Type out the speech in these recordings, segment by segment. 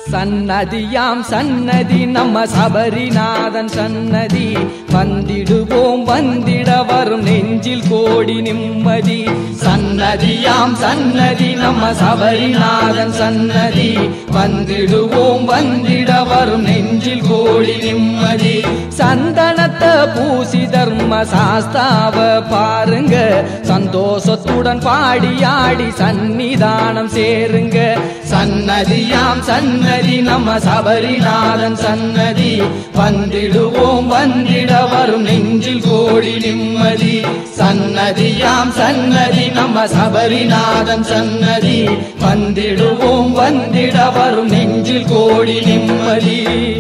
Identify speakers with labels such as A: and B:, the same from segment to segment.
A: சன்னதியாம் சன்னதி நம்ம சபரிநாதன் சன்னதி வந்திடுவோம் வந்திட வரும் நெஞ்சில் கோடி நிம்மதி சன்னதியாம் சன்னதி நம்ம சபரிநாதன் சன்னதி வந்திடுவோம் வந்திட வரும் நெஞ்சில் கோடி நிம்மதி சந்தனத்தை பூசி தர்ம சாஸ்தாவ பாருங்க சந்தோஷத்துடன் பாடி ஆடி சந்நிதானம் சேருங்க சன்னதியாம் சன்னதி நம்ம சபரிநாதன் சன்னதி வந்திடுவோம் வந்திட வரும் நெஞ்சில் கோடி நிம்மதி சன்னதியாம் சன்னதி நம்ம சபரிநாதன் சன்னதி வந்திடுவோம் வந்திட வரும் நெஞ்சில் கோடி நிம்மதி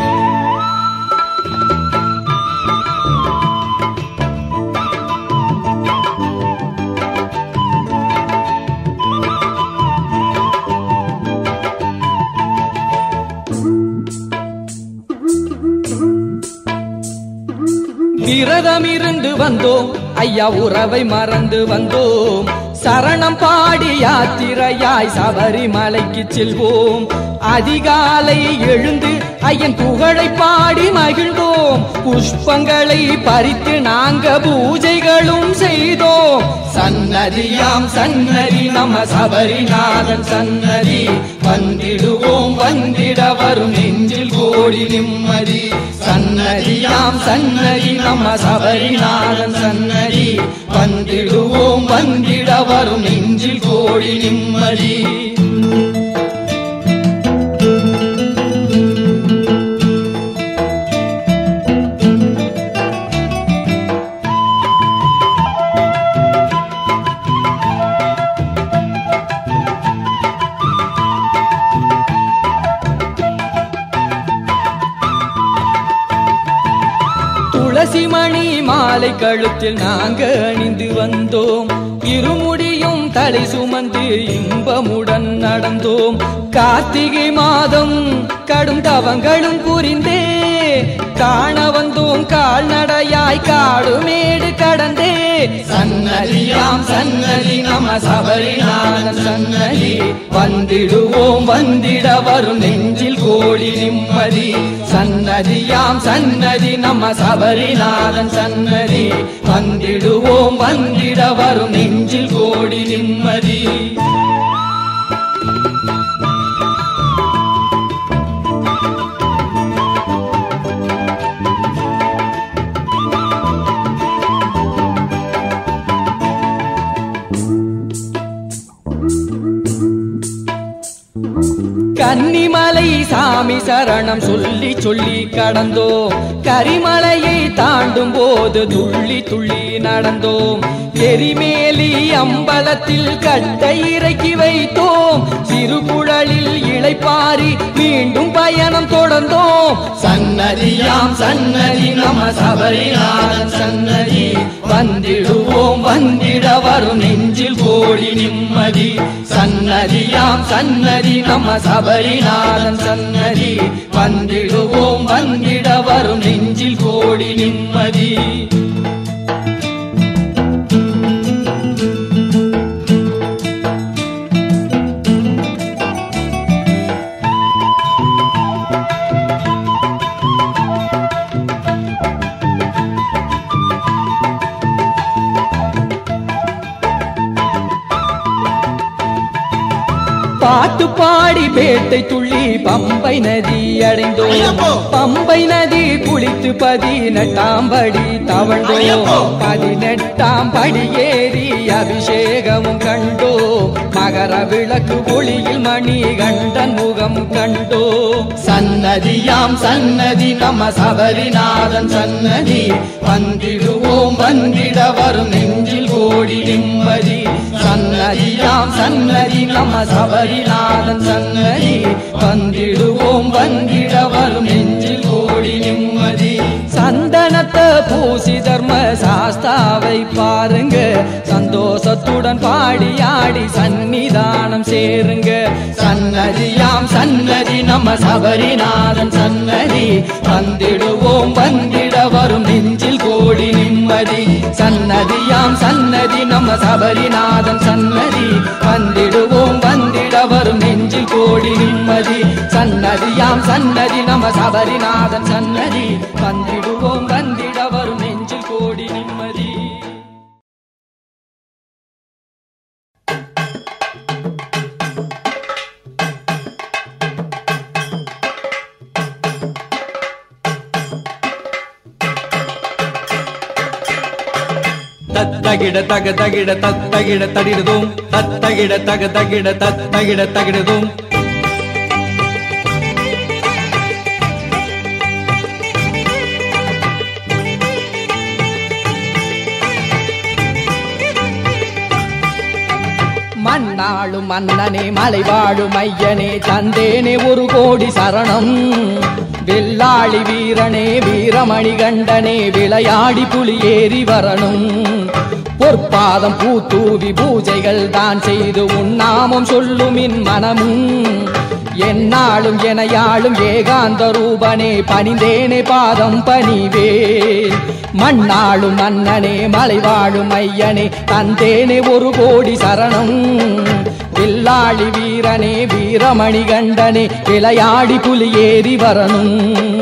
A: விரதம் இருந்து வந்தோம் ஐயா உறவை மறந்து வந்தோம் சரணம் பாடி யாத்திரையாய் சபரிமலைக்கு செல்வோம் அதிகாலை எழுந்து ஐயன் புகழை பாடி மகிழ்ந்தோம் புஷ்பங்களை பறித்து நாங்க பூஜைகளும் செய்தோம் சன்னதியாம் சன்னதி நம்ம சபரிநாதன் சன்னதி வந்திடுவோம் வந்திட வரும் நெஞ்சில் கோடி நிம்மதி சன்னதியாம் சன்னதி நம்ம சபரிநாதன் சன்னதி வந்திடுவோம் வந்திட வரும் நெஞ்சில் கோடி நிம்மதி துளசி மணி மாலை கழுத்தில் நாங்க அணிந்து வந்தோம் இருமுடியும் தலை சுமந்து இன்பமுடன் நடந்தோம் கார்த்திகை மாதம் கடும் தவங்களும் புரிந்தே காண வந்தோம் கால்நடையாய் காடு மேடு கடந்தே சன்னதியாம் சன்னதி நம சபரிநாதன் சன்னதி வந்திடுவோம் வந்திட வரும் நெஞ்சில் கோடி நிம்மதி சன்னதியாம் சன்னதி நம்ம சபரிநாதன் சன்னதி வந்திடுவோம் வந்திட வரும் நெஞ்சில் கோடி நிம்மதி கன்னிமலை சாமி சரணம் சொல்லி சொல்லி கடந்தோம் கரிமலையை தாண்டும் போது துள்ளி துள்ளி நடந்தோம் எரிமேலி அம்பலத்தில் கட்டை இறக்கி வைத்தோம் சிறுகுழலில் இளைப்பாரி மீண்டும் பயணம் தொடர்ந்தோம் சன்னதியாம் சன்னதி நம சபரிநாதன் சன்னதி வந்திடுவோம் வந்திட வரும் நெஞ்சில் கோடி நிம்மதி சன்னதியாம் சன்னதி நம்ம சபரிநாதன் சன்னதி வந்திடுவோம் வந்திட வரும் நெஞ்சில் கோடி நிம்மதி பாட்டு பாடி பேட்டை துள்ளி பம்பை நதி அடைந்தோம்
B: ஐயப்போ!
A: பம்பை நதி குளித்து பதினெட்டாம் படி தவழ்ந்தோம்
B: ஐயப்போ!
A: பதினெட்டாம் படி ஏறி அபிஷேகமும் கண்டோம் மகர விளக்கு ஒளியில் மணி கண்டன் முகம் கண்டோம் சன்னதியாம் சன்னதி நம்ம சபரிநாதன் சன்னதி வந்திடுவோம் வந்திட வரும் நெஞ்சில் கோடி நிம்மதி சன்னதியாம் சன்னதி நம்ம சபரிநாதன் சன்னதி வந்திடுவோம் வந்திட வரும் நெஞ்சில் கோடி நிம்மதி சந்தனத்தை பூசி தர்ம சாஸ்தாவை பாருங்க சந்தோஷத்துடன் பாடி ஆடி சந்நிதானம் சேருங்க சன்னதியாம் சன்னதி நம்ம சபரிநாதன் சன்னதி வந்திடுவோம் வந்திட வரும் நெஞ்சில் கோடி நிம்மதி சன்னதியாம் சன்னதி நம்ம சபரிநாதன் சன்னதி வந்திடுவோம் வந்திட வரும் நெஞ்சில் கோடி நிம்மதி சன்னதியாம் சன்னதி நம்ம சபரிநாதன் சன்னதி வந்திடுவோம் வந்திட வரும் நெஞ்சில் கோடி நிம்மதி
B: தத்தகிட தக தகிட தத்தகிட தடிடுதும் தத்தகிட தக தகிட தத்தகிட தகிடுதும்
A: மண்ணாளும் மன்னனே மலை வாழும் ஐயனே தந்தேனே ஒரு கோடி சரணம் வெள்ளாளி வீரனே வீரமணி கண்டனே விளையாடி புலியேறி வரணும் பொற்பாதம் பூத்தூவி பூஜைகள் தான் செய்து உன்னாமம் சொல்லுமின் மனமும் என்னாலும் எனையாளும் ஏகாந்த ரூபனே பணிந்தேனே பாதம் பணிவேன் மண்ணாளும் மன்னனே மலை வாழும் ஐயனே தந்தேனே ஒரு கோடி சரணம் வில்லாளி வீரனே வீரமணி கண்டனே விளையாடி புலியேறி வரணும்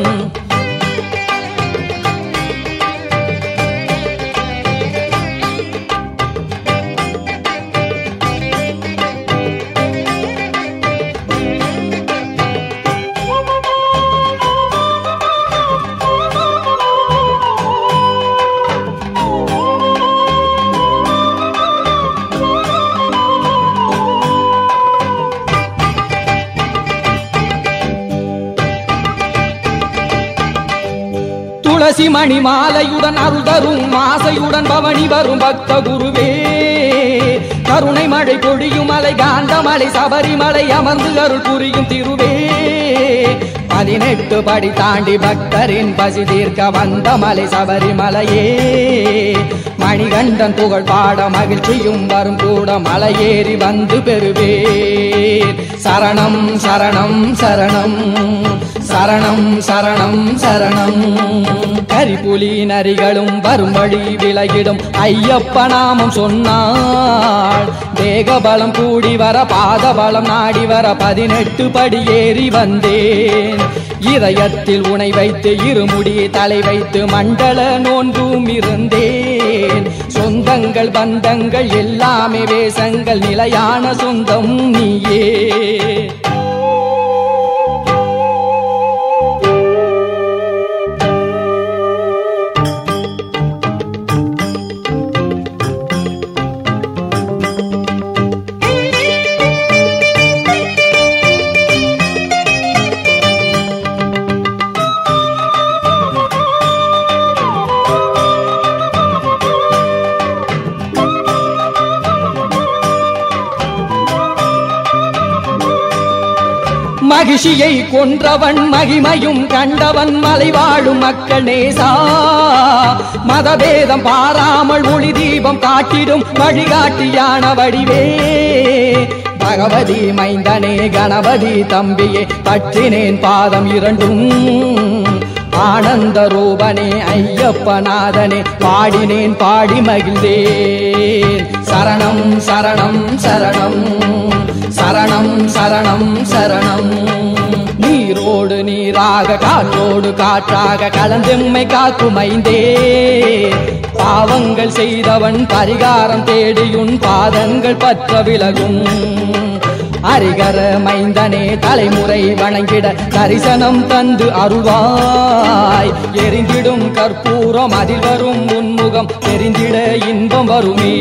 A: துளசி மணி மாலையுடன் அருள் தரும் மாசையுடன் பவனி வரும் பக்த குருவே கருணை மழை பொழியும் மலை காந்த மலை சபரிமலை அமர்ந்து அருள் புரியும் திருவே பதினெட்டு படி தாண்டி பக்தரின் பசி தீர்க்க வந்த மலை சபரிமலையே மணிகண்டன் புகழ் பாட மகிழ்ச்சியும் வரும் கூட மலையேறி வந்து பெறுவேன் சரணம் சரணம் சரணம் சரணம் சரணம் சரணம் கரிபுலி நரிகளும் வரும் வழி விலகிடும் ஐயப்ப நாமம் சொன்னாள் தேக பலம் கூடி வர பாத பலம் நாடி வர பதினெட்டு படி ஏறி வந்தேன் இதயத்தில் உனை வைத்து இருமுடி தலை வைத்து மண்டல நோன்பும் இருந்தேன் சொந்தங்கள் பந்தங்கள் எல்லாமே வேஷங்கள் நிலையான சொந்தம் நீயே மகிழ்ச்சியை கொன்றவன் மகிமையும் கண்டவன் மலை வாழும் மக்கள் நேசா மதபேதம் பாராமல் ஒளி தீபம் காட்டிடும் வழிகாட்டியான வடிவே பகவதி மைந்தனே கணபதி தம்பியே பற்றினேன் பாதம் இரண்டும் ஆனந்த ரூபனே ஐயப்பநாதனே பாடினேன் பாடி மகிழ்ந்தேன் சரணம் சரணம் சரணம் சரணம் சரணம் சரணம் நீரோடு நீராக காற்றோடு காற்றாக கலந்தெம்மை காக்குமைந்தே பாவங்கள் செய்தவன் பரிகாரம் தேடியுன் பாதங்கள் பற்ற விலகும் அரிகர மைந்தனே தலைமுறை வணங்கிட தரிசனம் தந்து அருள்வாய் எரிந்திடும் கற்பூரம் அதில் வரும் உன்முகம் தெரிந்திட இன்பம் வருமே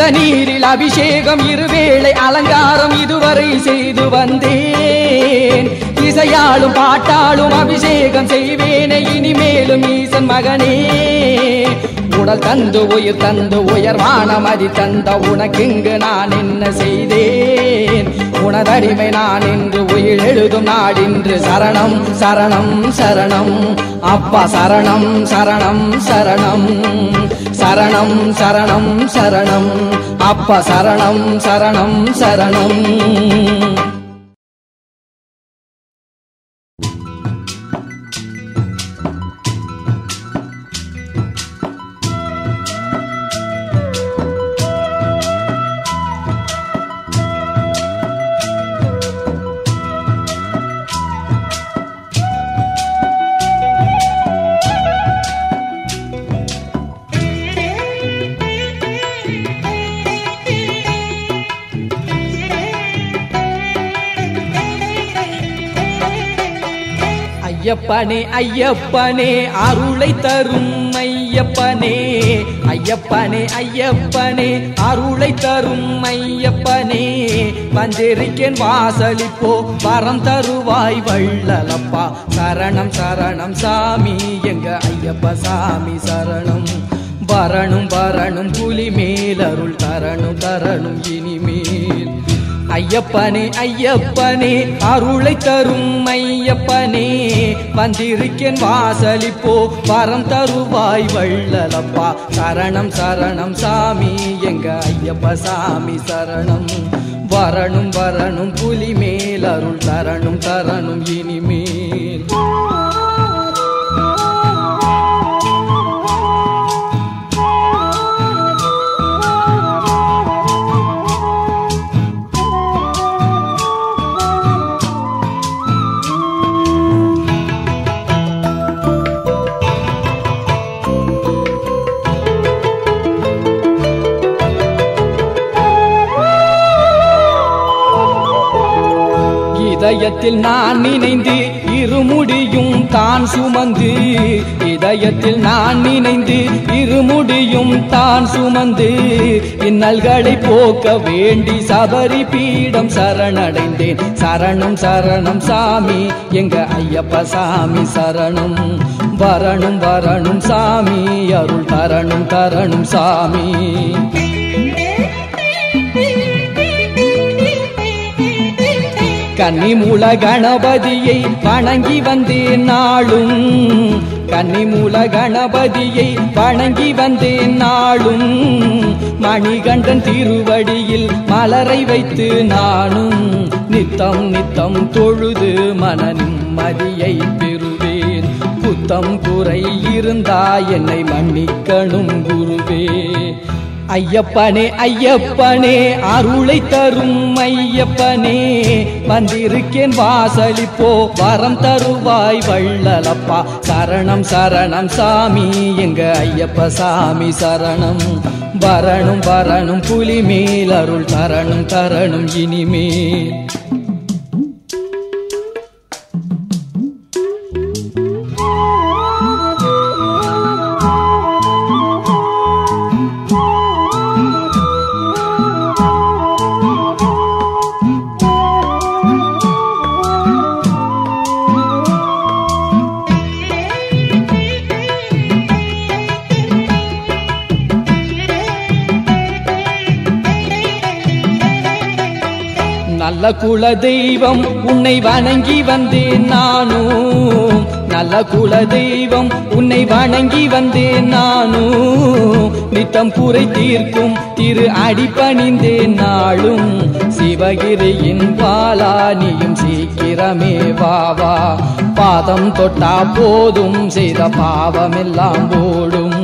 A: இளநீரில் அபிஷேகம் இருவேளை அலங்காரம் இதுவரை செய்து வந்தேன் இசையாலும் பாட்டாலும் அபிஷேகம் செய்வேனே இனிமேலும் ஈசன் மகனே உடல் தந்து உயிர் தந்து உயர்வான மதி தந்த உனக்கிங்கு நான் என்ன செய்தேன் உனதடிமை நான் என்று உயிர் எழுதும் நாடின்று சரணம் சரணம் சரணம் அப்பா சரணம் சரணம் சரணம் சரணம் சரணம் சரணம் அப்பா சரணம் சரணம் சரணம் ஐயப்பனே ஐயப்பனே அருளை தரும் ஐயப்பனே ஐயப்பனே ஐயப்பனே அருளை தரும் ஐயப்பனே வந்திருக்கேன் வாசலிப்போ வரம் தருவாய் வள்ளலப்பா சரணம் சரணம் சாமி எங்க ஐயப்ப சாமி சரணம் வரணும் வரணும் புலி மேல் அருள் தரணும் தரணும் இனிமேல் ஐயப்பனே ஐயப்பனே அருளை தரும் ஐயப்பனே வந்திருக்கேன் வாசலிப்போ வரம் தருவாய் வள்ளலப்பா சரணம் சரணம் சாமி எங்க ஐயப்ப சாமி சரணம் வரணும் வரணும் புலி மேல் அருள் தரணும் தரணும் இனிமேல் இதயத்தில் நான் நினைந்து இருமுடியும் தான் சுமந்து இதயத்தில் நான் நினைந்து இருமுடியும் தான் சுமந்து இன்னல்களை போக்க வேண்டி சபரி பீடம் சரணடைந்தேன் சரணம் சரணம் சாமி எங்க ஐயப்ப சாமி சரணம் வரணும் வரணும் சாமி அருள் தரணும் தரணும் சாமி கன்னிமூல கணபதியை வணங்கி வந்தேன் நாளும் கன்னிமூல கணபதியை வணங்கி வந்தேன் நாளும் மணிகண்டன் திருவடியில் மலரை வைத்து நானும் நித்தம் நித்தம் தொழுது மன நிம்மதியை பெறுவேன் புத்தம் குறை இருந்தா என்னை மன்னிக்கணும் குருவே ஐயப்பனே ஐயப்பனே அருளை தரும் ஐயப்பனே வந்திருக்கேன் வாசலிப்போ வரம் தருவாய் வள்ளலப்பா சரணம் சரணம் சாமி எங்க ஐயப்ப சாமி சரணம் வரணும் வரணும் புலி மேல் அருள் தரணும் தரணும் இனிமேல் நல்ல குல தெய்வம் உன்னை வணங்கி வந்தேன் நானும் நல்ல குல தெய்வம் உன்னை வணங்கி வந்தேன் நானும் நித்தம் குறை தீர்க்கும் திரு அடிப்பணிந்தேன் நாளும் சிவகிரியின் பாலா நீயும் சீக்கிரமே வாவா பாதம் தொட்டா போதும் செய்த பாவமெல்லாம் ஓடும்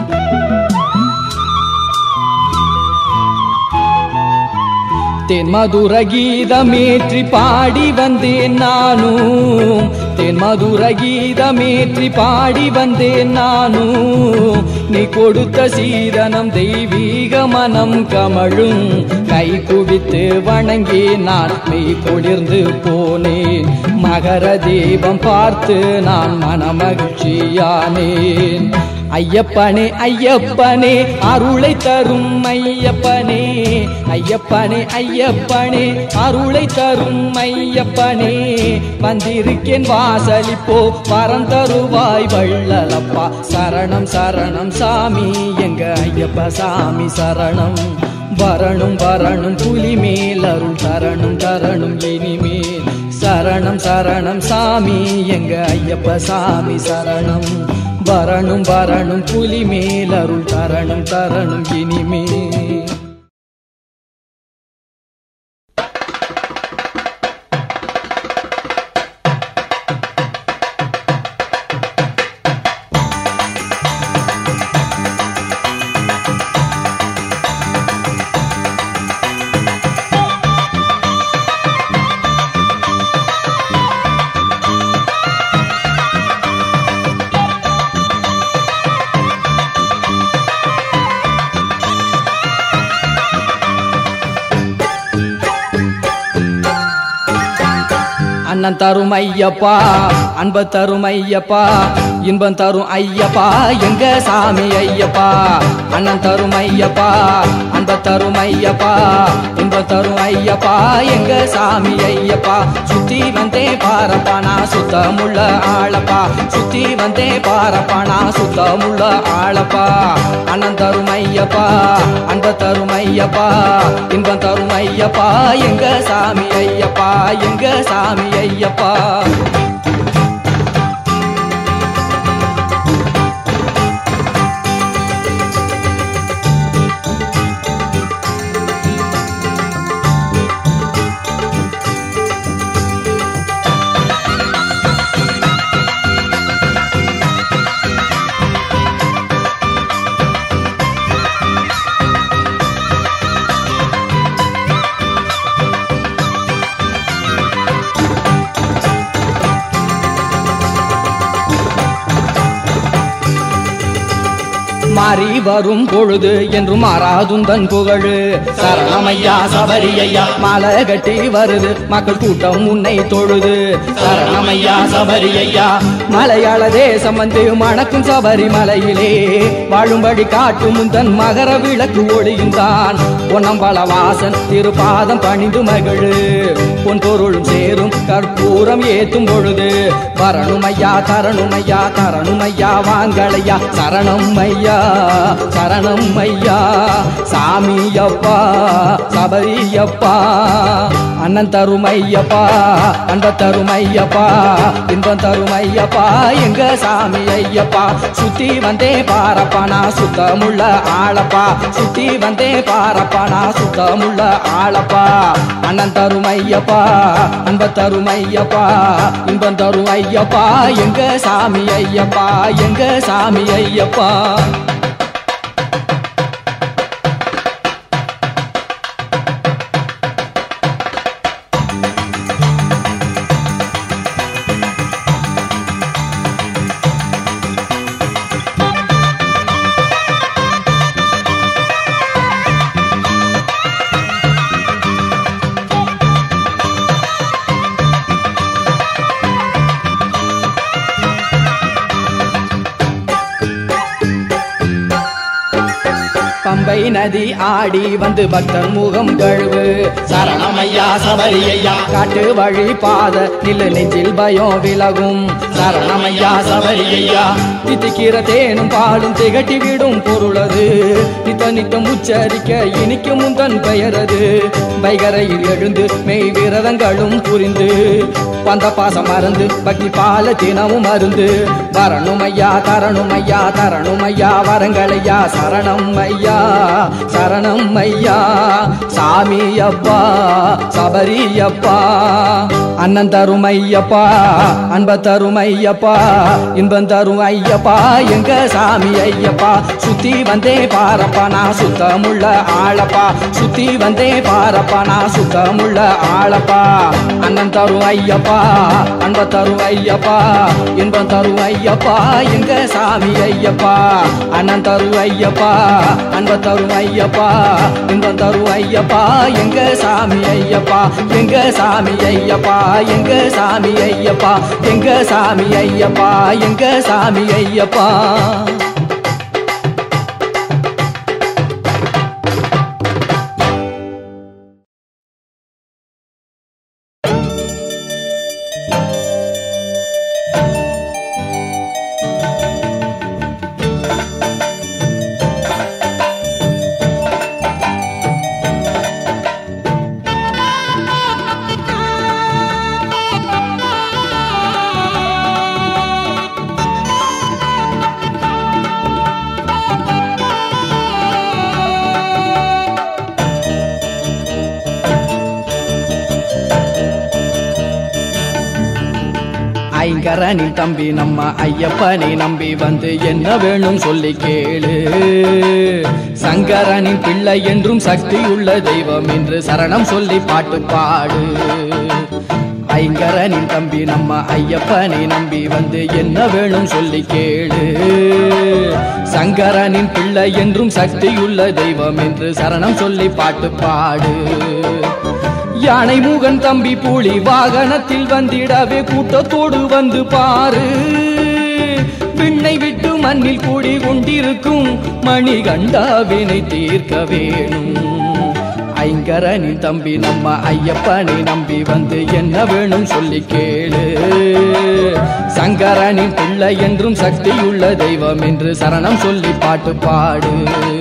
A: தென்மதுர கீதமேற்றி பாடி வந்தேன் நானும் தென்மதுர கீதமேற்றி பாடி வந்தேன் நானும் நீ கொடுத்த சீதனம் தெய்வீக மனம் கமழும் கை குவித்து வணங்கி நான் மெய் குளிர்ந்து போனேன் மகர தீபம் பார்த்து நான் மனமகிழ்ச்சியானேன் ஐயப்பனே ஐயப்பனே அருளை தரும் ஐயப்பனே ஐயப்பனே ஐயப்பனே அருளை தரும் ஐயப்பனே வந்திருக்கேன் வாசலிப்போ வரம் தருவாய் வள்ளலப்பா சரணம் சரணம் சாமி எங்க ஐயப்ப சாமி சரணம் வரணும் வரணும் புலி மேல் அருள் தரணும் தரணும் இனிமேல் சரணம் சரணம் சாமி எங்க ஐயப்ப சாமி சரணம் வரணும் வரணும் புலி மேல் அருள் தரணும் தரணும் இனிமேல் அண்ணன் தரும் ஐயப்பா அன்ப தரும் ஐயப்பா இன்பம் தரும் ஐயப்பா எங்க சாமி ஐயப்பா அண்ணன் தரும் ஐயப்பா அன்ப தரும் ஐயப்பா இன்பம் தரும் ஐயப்பா எங்க சாமி ஐயப்பா சுத்தி வந்தே பாரப்பா நான் சுத்தமுள்ள ஆளப்பா சுத்தி வந்தே பாரப்பா நான் சுத்தமுள்ள ஆளப்பா அண்ணன் தரும் ஐயப்பா அன்ப தரும் ஐயப்பா இன்பம் தரும் ஐயப்பா எங்க சாமி ஐயப்பா எங்க சாமி ஐயப்பா மாறி வரும் பொழுது என்று மாறாதுந்தன் புகழு சரணமையா சபரியையா மாலை கட்டி வருது மக்கள் கூட்டம் உன்னை தொழுது சரணமையா சபரியையா மலையாள தேசம் வந்து மணக்கும் சபரிமலையிலே வாழும்படி காட்டும் முந்தன் மகர விளக்கு ஒளியுந்தான் பொன்னம்பல வாசன் திருப்பாதம் பணிந்து மகிழு பொன் பொருளும் சேரும் கற்பூரம் ஏத்தும் பொழுது வரணுமையா தரணுமையா தரணுமையா வாங்களையா சரணம் ஐயா சரணம் ஐயா சாமி அப்பா சபரியப்பா அண்ணன் தரும் ஐயப்பா அன்ப தரும் ஐயப்பா இன்பம் தரும் ஐயப்பா எங்க சாமி ஐயப்பா சுத்தி வந்தே பாரப்பா நான் சுத்தமுள்ள ஆளப்பா சுத்தி வந்தே பாரப்பா நான் சுத்தமுள்ள ஆளப்பா அண்ணன் தரும் ஐயப்பா அன்ப தரும் ஐயப்பா இன்பம் தரும் ஐயப்பா எங்க சாமி ஐயப்பா எங்க சாமி ஐயப்பா பம்பை நதி ஆடி வந்து பக்தர் முகம் கழுவு சரணமையா சபரியையா காட்டு வழி பாத நில்லு நெஞ்சில் பயம் விலகும் சரணமையா சபரியையா தித்திக்கிற தேனும் பாலும் திகட்டி விடும் பொருளது நித்த நித்தம் உச்சரிக்க இனிக்கும் முந்தன் பெயரது வைகரையில் எழுந்து மெய் விரதங்களும் புரிந்து வந்த பாசம் மறந்து பக்தி பால தினமும் மருந்து வரணுமையா தரணுமையா தரணுமையா வரங்களையா சரணம் ஐயா சரணம் ஐயா சாமி அப்பா சபரி அப்பா அண்ணன் தரும் ஐயப்பா அன்ப தரும் ஐயப்பா இன்பம் தரும் ஐயப்பா எங்க சாமி ஐயப்பா சுத்தி வந்தே பாரப்பா நான் சுத்தமுள்ள ஆளப்பா சுத்தி வந்தே பாரப்பா நான் சுத்தமுள்ள ஆளப்பா அண்ணன் தரும் ஐயப்பா அன்ப தரும் ஐயப்பா இன்பம் தரும் ஐயப்பா எங்க சாமி ஐயப்பா அண்ணன் தரும் ஐயப்பா அன்ப தரும் ஐயப்பா இன்பம் தரும் ஐயப்பா எங்க சாமி ஐயப்பா எங்க சாமி ஐயப்பா எங்க சாமி ஐயப்பா எங்க சாமி ஐயப்பா எங்க சாமி ஐயப்பா ஐங்கரனின் தம்பி நம்ம ஐயப்பனை நம்பி வந்து என்ன வேணும் சொல்லி கேளு சங்கரனின் பிள்ளை என்றும் சக்தியுள்ள தெய்வம் என்று சரணம் சொல்லி பாட்டு பாடு ஐங்கரனின் தம்பி நம்ம ஐயப்பனை நம்பி வந்து என்ன வேணும் சொல்லி கேளு சங்கரனின் பிள்ளை என்றும் சக்தியுள்ள தெய்வம் என்று சரணம் சொல்லி பாட்டு பாடு யானை மூகன் தம்பி புலி வாகனத்தில் வந்திடவே கூட்டத்தோடு வந்து பாரு விண்ணை விட்டு மண்ணில் கூடி கொண்டிருக்கும் மணிகண்டாவினை தீர்க்க வேணும் ஐங்கரனின் தம்பி நம்ம ஐயப்பனை நம்பி வந்து என்ன வேணும் சொல்லி கேளு சங்கரனின் பிள்ளை என்றும் சக்தியுள்ள தெய்வம் என்று சரணம் சொல்லி பாட்டு பாடு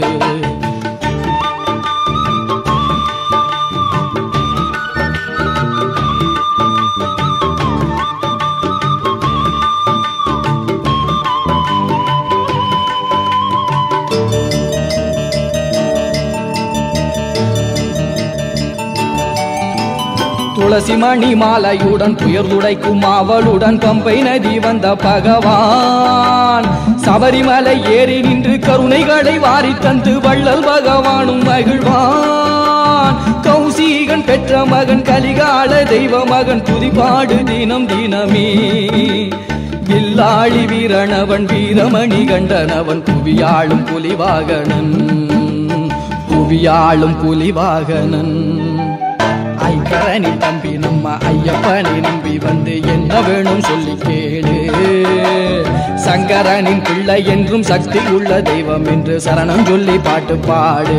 A: துளசி மணி மாலையுடன் துயர் துடைக்கும் அவளுடன் பம்பை நதி வந்த பகவான் சபரிமலை ஏறி நின்று கருணைகளை வாரி தந்து வள்ளல் பகவானும் மகிழ்வான் கௌசீகன் பெற்ற மகன் கலிகால தெய்வ மகன் துதிபாடு தினம் தினமே வில்லாளி வீரணவன் வீரமணி கண்டனவன் புவியாளும் புலிவாகனன் புவியாளும் புலிவாகனன் ஐக்கரனி தம்பி நம்ம ஐயப்பனை நம்பி வந்து என்ன வேணும் சொல்லி கேளு சங்கரனின் பிள்ளை என்றும் சக்தி உள்ள தெய்வம் என்று சரணம் சொல்லி பாட்டு பாடு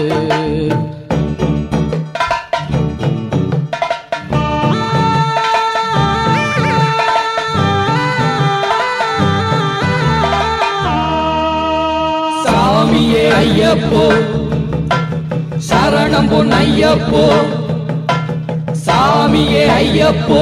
A: சாமியே ஐயப்போ சரணம் பொன் ஐயப்போ சாமியே ஐயப்போ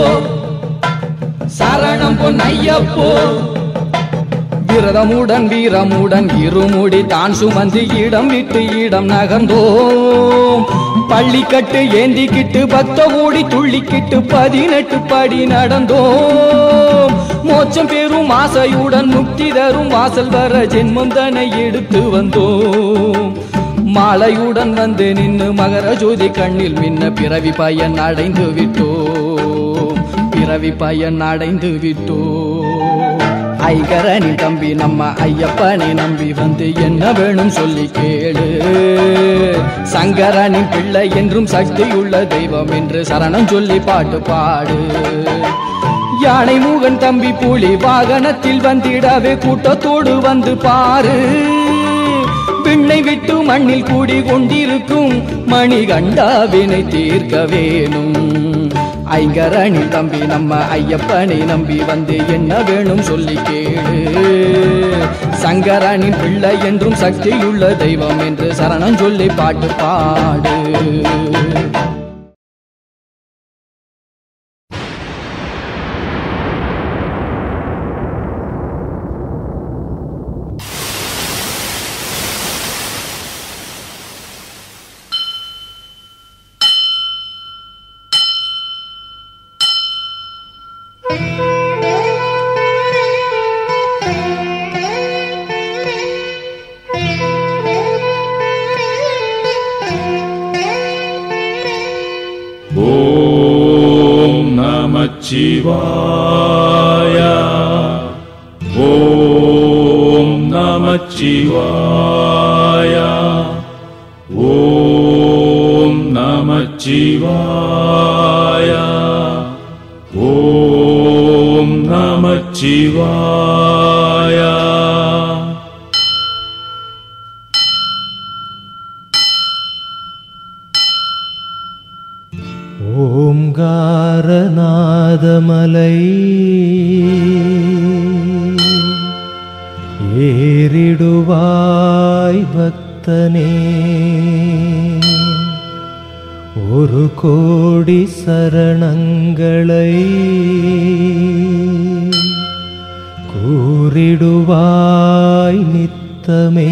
A: சரணம் பொன் ஐயப்போ விரதமுடன் வீரமுடன் இருமுடி தான் சுமந்து இடம் விட்டு இடம் நகர்ந்தோம் பள்ளிக்கட்டு ஏந்திக்கிட்டு பக்த ஓடி துள்ளிக்கிட்டு பதினெட்டு படி நடந்தோம் மோட்சம் பெறும் ஆசையுடன் முக்தி தரும் வாசல் வர ஜென்மம் தன்னை எடுத்து வந்தோம் மாலையுடன் வந்து நின்னு மகர ஜோதி கண்ணில் மின்ன பிறவி பயன் அடைந்து விட்டோம் பிறவி பயன் அடைந்து விட்டோம் ஐகரனி தம்பி நம்ம ஐயப்பனை நம்பி வந்து என்ன வேணும் சொல்லி கேளு சங்கரனின் பிள்ளை என்றும் சக்தியுள்ள தெய்வம் என்று சரணம் சொல்லி பாட்டு பாடு யானை மூகன் தம்பி புலி வாகனத்தில் வந்திடவே கூட்டத்தோடு வந்து பாரு விண்ணை விட்டு மண்ணில் கூடி கொண்டிருக்கும் மணிகண்டாவினை தீர்க்க வேணும் ஐங்கரணி தம்பி நம்ம ஐயப்பனை நம்பி வந்து என்ன வேணும் சொல்லி கேளு சங்கரனின் பிள்ளை என்றும் சக்தியுள்ள தெய்வம் என்று சரணம் சொல்லி பாட்டு பாடு
C: ॐ नमः शिवाय ॐ नमः शिवाय ॐ नमः शिवाय ॐ नमः शिवाय
D: ஓங்காரநாதமலை ஏறிடுவாய் பக்தனே ஒரு கோடி சரணங்களை கூறிடுவாய் நித்தமே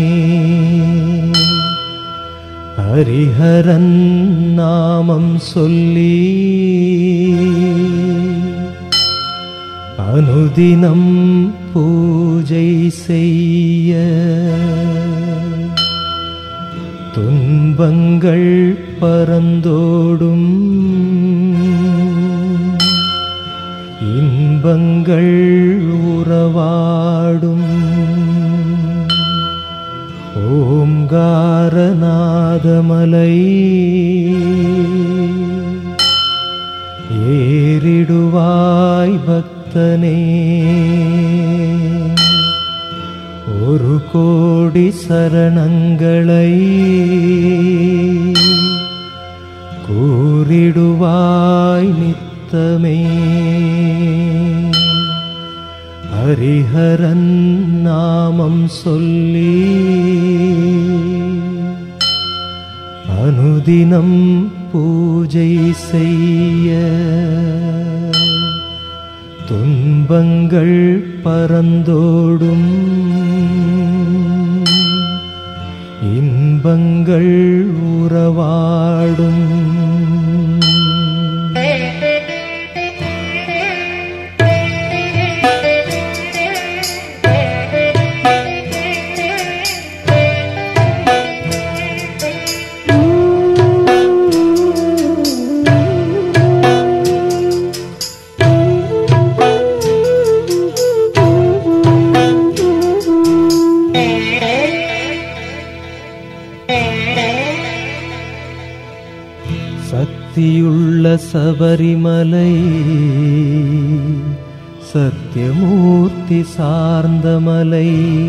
D: ஹரிஹரன் நாமம் சொல்லி அனுதினம் பூஜை செய்ய துன்பங்கள் பறந்தோடும் இன்பங்கள் உறவாடும் ஓங்காரநாதமலை ஏறிடுவாய் பக்தனே ஒரு கோடி சரணங்களை கூறிடுவாய் நித்தமே ஹரிஹரன் நாமம் சொல்லி அனுதினம் பூஜை செய்ய துன்பங்கள் பறந்தோடும் இன்பங்கள் உறவாடும் சக்தியுள்ள சபரிமலை சத்தியமூர்த்தி சார்ந்த மலை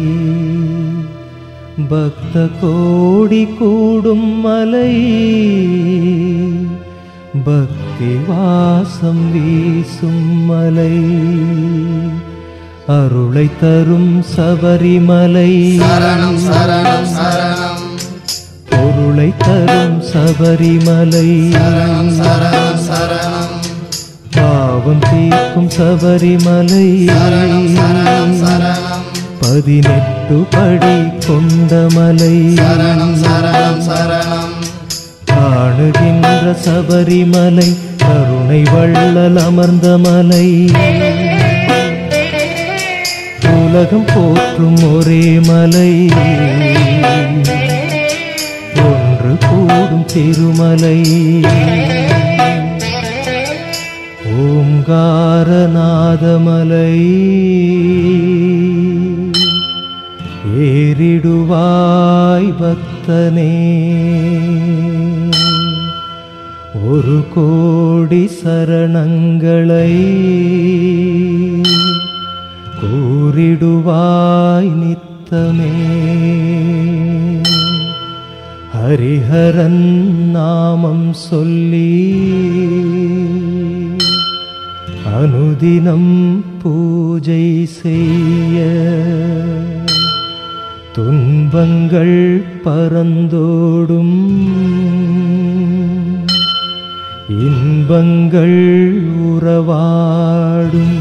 D: பக்த கோடி கூடும் மலை பக்தி வாசம் வீசும் மலை அருளை தரும் சபரிமலை
E: சரணம் சரணம் சரணம்
D: பொருளை தரும் சபரிமலை
E: சரணம் சரணம்
D: பாவம் தீர்க்கும் சபரிமலை
E: சரணம் சரணம் சரணம்
D: பதினெட்டு படி கொண்ட மலை
E: சரணம் சரணம் சரணம்
D: காணுகின்ற சபரிமலை கருணை வள்ளல் அமர்ந்த மலை உலகம் போற்றும் ஒரே மலை ஒன்று கூடும் திருமலை ஓங்காரநாதமலை ஏறிடுவாய் பக்தனே ஒரு கோடி சரணங்களை கூறிடுவாய் நித்தமே ஹரிஹரன் நாமம் சொல்லி அனுதினம் பூஜை செய்ய துன்பங்கள் பறந்தோடும் இன்பங்கள் உறவாடும்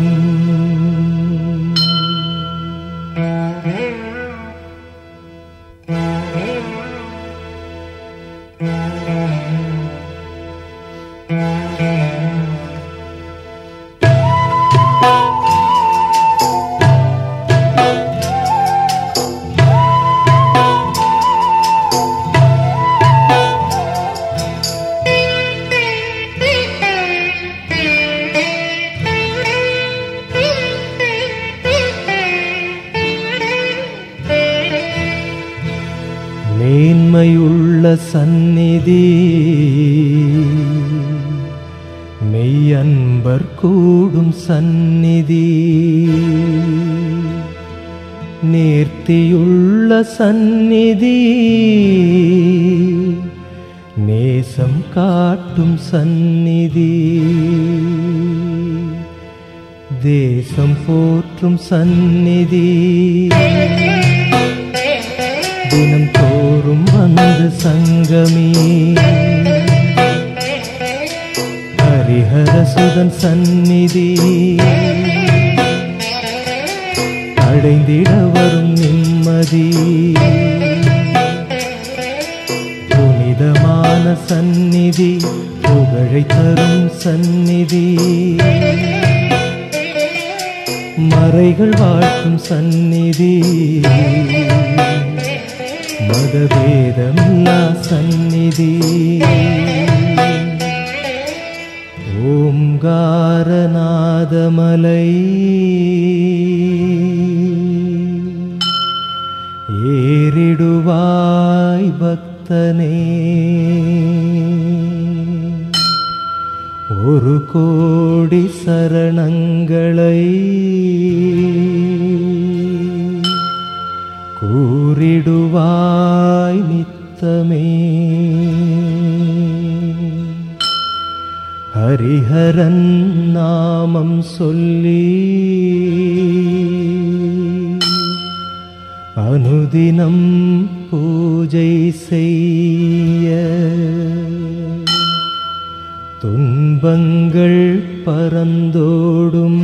D: மேன்மையுள்ள சந்நிதி மெய்யன்பர் கூடும் சந்நிதி நேர்த்தியுள்ள சந்நிதி நேசம் காட்டும் சந்நிதி தேசம் போற்றும் சந்நிதி தினம் தோறும் வந்து சங்கமி ஹரிஹரசுதன் சந்நிதி அடைந்திட வரும் நிம்மதி புனிதமான சந்நிதி புகழை தரும் சந்நிதி மறைகள் வாழ்த்தும் சந்நிதி மதபேதமில்லா சந்நிதி ஓங்காரநாதமலை ஏறிடுவாய் பக்தனே ஒரு கோடி சரணங்களை கூறிடுவாய் நித்தமே ஹரிஹரன் நாமம் சொல்லி அனுதினம் பூஜை செய்ய துன்பங்கள் பறந்தோடும்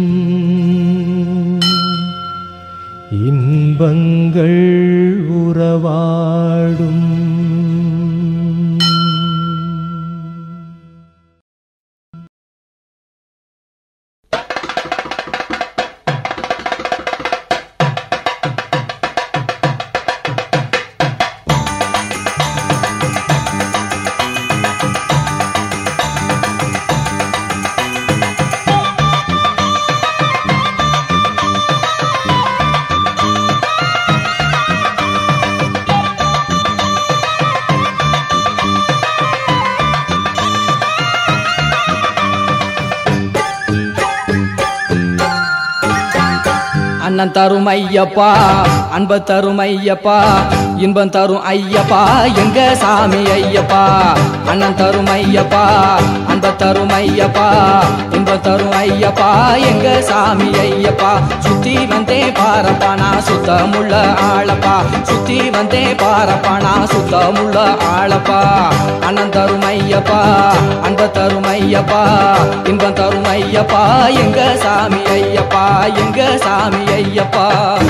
D: இன்பங்கள் உறவாடும்
A: அண்ணன் தரும் ஐயப்பா அன்ப தரும் ஐயப்பா இன்பம் தரும் ஐயப்பா எங்க சாமி ஐயப்பா அண்ணன் தரும் ஐயப்பா அன்ப தரும் ஐயப்பா இன்பம் தரும் ஐயப்பா எங்க சாமி ஐயப்பா சுத்தி வந்தே பாரப்பா நான் சுத்தமுள்ள ஆளப்பா சுத்தி வந்தே பாரப்பா நான் சுத்தமுள்ள ஆளப்பா அண்ணன் தரும் ஐயப்பா அன்ப தரும் ஐயப்பா இன்பம் தரும் ஐயப்பா எங்க சாமி ஐயப்பா எங்க சாமி ஐயப்பா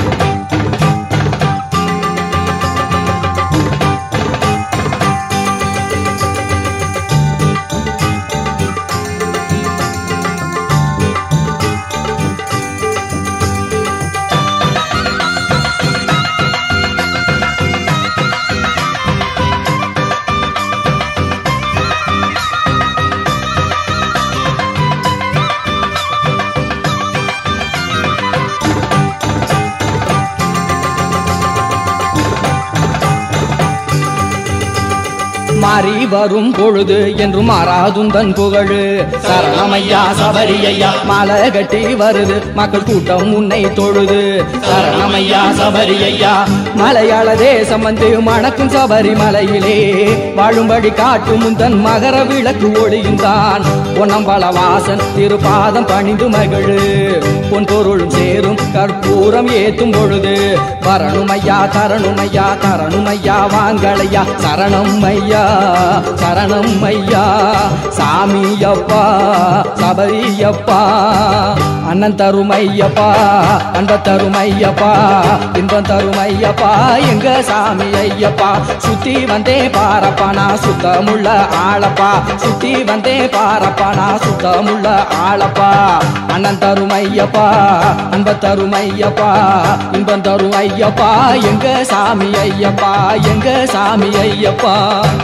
A: மாறி வரும் பொழுது என்று மாறாதுந்தன் புகழு சரணமையா சபரியையா மாலை கட்டி வருது மக்கள் கூட்டம் உன்னை தொழுது சரணமையா சபரியையா மலையாள தேசம் வந்து மணக்கும் சபரிமலையிலே வாழும்படி காட்டும் முந்தன் மகர விளக்கு ஒளியுந்தான் பொன்னம்பல வாசன் திருப்பாதம் பணிந்து மகிழு பொன் பொருளும் சேரும் கற்பூரம் ஏத்தும் பொழுது வரணுமையா தரணுமையா தரணுமையா வாங்களையா சரணம் ஐயா சரணம் ஐயா சாமியப்பா சபரியப்பா அண்ணன் தருமையப்பா அன்ப தருமையப்பா இன்பம் தருமையப்பா எங்க சாமி ஐயப்பா சுத்தி வந்தே பாரப்பா நான் சுத்தமுள்ள ஆளப்பா சுத்தி வந்தே பாரப்பா நான் சுத்தமுள்ள ஆளப்பா அண்ணன் தருமையப்பா அன்ப தருமையப்பா இன்பம் தரும் ஐயப்பா எங்க சாமி ஐயப்பா எங்க சாமி ஐயப்பா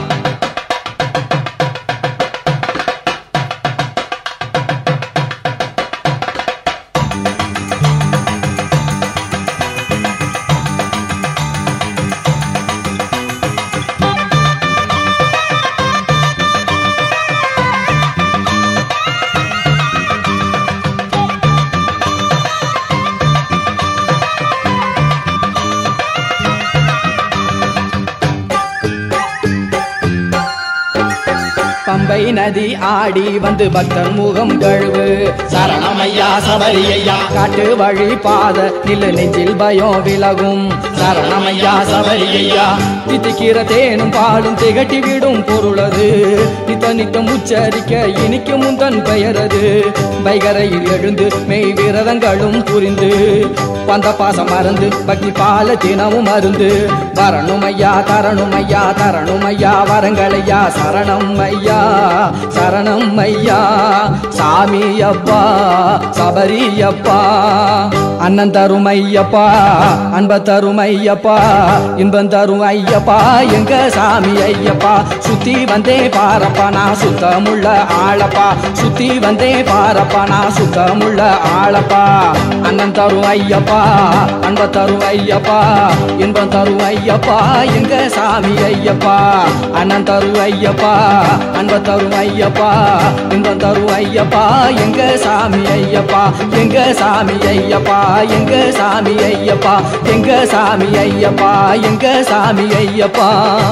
A: பம்பை நதி ஆடி வந்து பக்தர் முகம் கழுவு சரணமையா சபரியையா காட்டு வழி பாத நில்லு நெஞ்சில் பயம் விலகும் சரணமையா சபரியையா தித்திக்கிற தேனும் பாலும் திகட்டி விடும் பொருளது நித்த நித்தம் உச்சரிக்க இனிக்கும் முந்தன் பெயரது வைகரையில் எழுந்து மெய் விரதங்களும் புரிந்து பந்த பாசம் மறந்து பக்தி பால தினமும் மருந்து வரணும் ஐயா தரணும் ஐயா தரணும் ஐயா வரங்களையா சரணம் ஐயா சரணம் ஐயா சாமி அப்பா சபரி அப்பா அண்ணன் தரும் ஐயப்பா அன்ப தரும் ஐயப்பா இன்பம் தரும் ஐயப்பா எங்க சாமி ஐயப்பா சுத்தி வந்தே பாரப்பா நான் சுத்தமுள்ள ஆளப்பா சுத்தி வந்தே பாரப்பா நான் சுத்தமுள்ள ஆளப்பா அண்ணன் தரும் ஐயப்பா அன்ப தரும் ஐயப்பா இன்பம் தரும் ஐயப்பா எங்க சாமி ஐயப்பா அண்ணன் தரும் ஐயப்பா அன்ப தரும் ஐயப்பா இன்பம் தரும் ஐயப்பா எங்க சாமி ஐயப்பா எங்க சாமி ஐயப்பா எங்க சாமி ஐயப்பா எங்க சாமி ஐயப்பா எங்க சாமி ஐயப்பா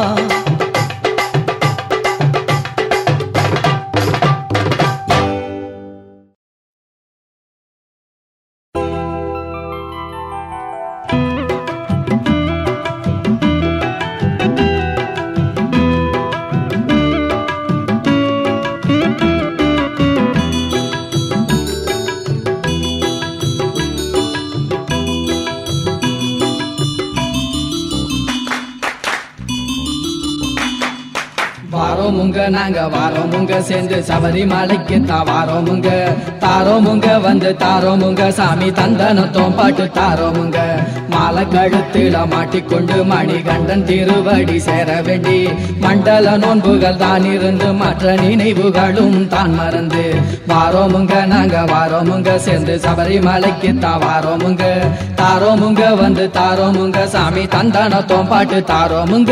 A: வாரோமுங்க நாங்க வாரோமுங்க சேர்ந்து சபரிமலைக்கு தாவாரோமுங்க தாரோமுங்க வந்து தாரோமுங்க சாமி தந்தனத்தோம் பாட்டு தாரோமுங்க மாலை கழுத்தில மாட்டிக்கொண்டு மணிகண்டன் திருவடி சேர வேண்டி மண்டல நோன்புகள் தான் இருந்து மற்ற நினைவுகளும் தான் மறந்து வாரோமுங்க நாங்க வாரோமுங்க சேர்ந்து சபரிமலைக்கு தாவாரோமுங்க தாரோமுங்க வந்து தாரோமுங்க சாமி தந்தனத்தோம் பாட்டு தாரோமுங்க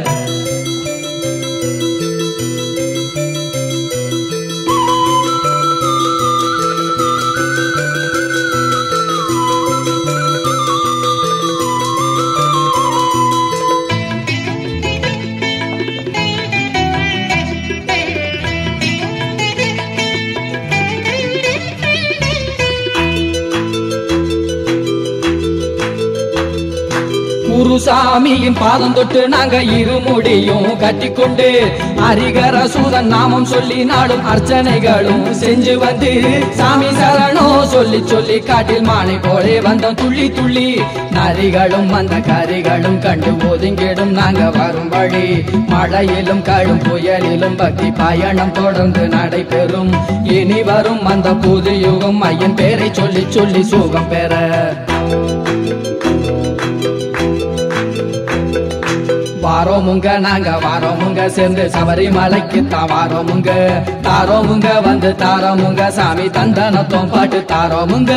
A: குருசாமியின் பாதம் தொட்டு நாங்க இருமுடியும் கட்டிக்கொண்டு ஹரிகர சூதன் நாமம் சொல்லி நாடும் அர்ச்சனைகளும் செஞ்சு வந்து சாமி சரணோ சொல்லி சொல்லி காட்டில் மானை போலே வந்தோம் துள்ளி துள்ளி நரிகளும் அந்த கரிகளும் கண்டு ஒதுங்கிடும் நாங்க வரும் வழி மழையிலும் கடும் புயலிலும் பக்தி பயணம் தொடர்ந்து நடைபெறும் இனி வரும் அந்த புது யுகம் ஐயன் பேரை சொல்லி சொல்லி சுகம் பெற வாரோமுங்க நாங்க வாரோமுங்க சேர்ந்து சபரிமலைக்கு தாவாரோமுங்க தாரோமுங்க வந்து தாரோமுங்க சாமி தந்தனத்தோம் பாட்டு தாரோமுங்க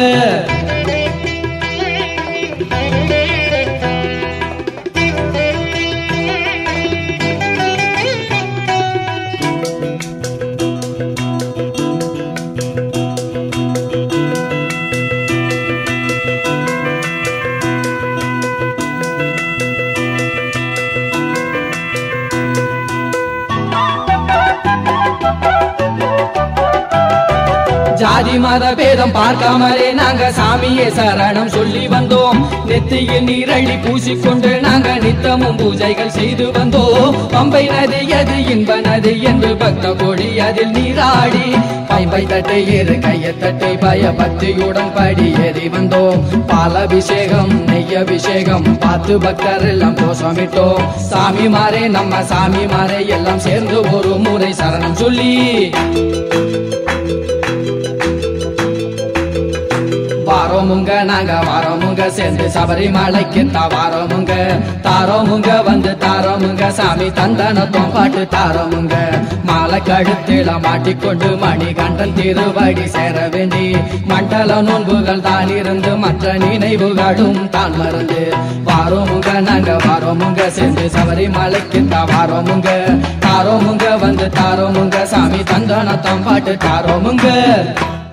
A: ஜாதி மத பேதம் பார்க்காமலே நாங்க சாமியே சரணம் சொல்லி வந்தோம் நெத்தியில் நீரழி பூசிக்கொண்டு நாங்க நித்தமும் பூஜைகள் செய்து வந்தோம் பம்பை நதி அது இன்ப நதி என்று பக்த கோடி அதில் நீராடி பைம்பை தட்டை ஏறு கைய தட்டை பய பக்தியுடன் படி ஏறி வந்தோம் பாலபிஷேகம் நெய் அபிஷேகம் பார்த்து பக்தர் எல்லாம் கோஷமிட்டோம் சாமி மாறே நம்ம சாமி மாறே எல்லாம் சேர்ந்து ஒரு முறை சரணம் சொல்லி வாரோமுங்க நாங்க வாரோமுங்க சேர்ந்து சபரிமலைக்கு தாவாரோமுங்க தாரோமுங்க வந்து தாரோமுங்க சாமி தந்தனத்தோம் பாட்டு தாரோமுங்க மாலை கழுத்தில மாட்டிக்கொண்டு மணிகண்டன் திருவடி சேர வேண்டி மண்டல நோன்புகள் தான் இருந்து மற்ற நினைவுகளும் தான் மறந்து வாரோமுங்க நாங்க வாரோமுங்க சேர்ந்து சபரிமலைக்கு தாவாரோமுங்க தாரோமுங்க வந்து தாரோமுங்க சாமி தந்தனத்தோம் பாட்டு தாரோமுங்க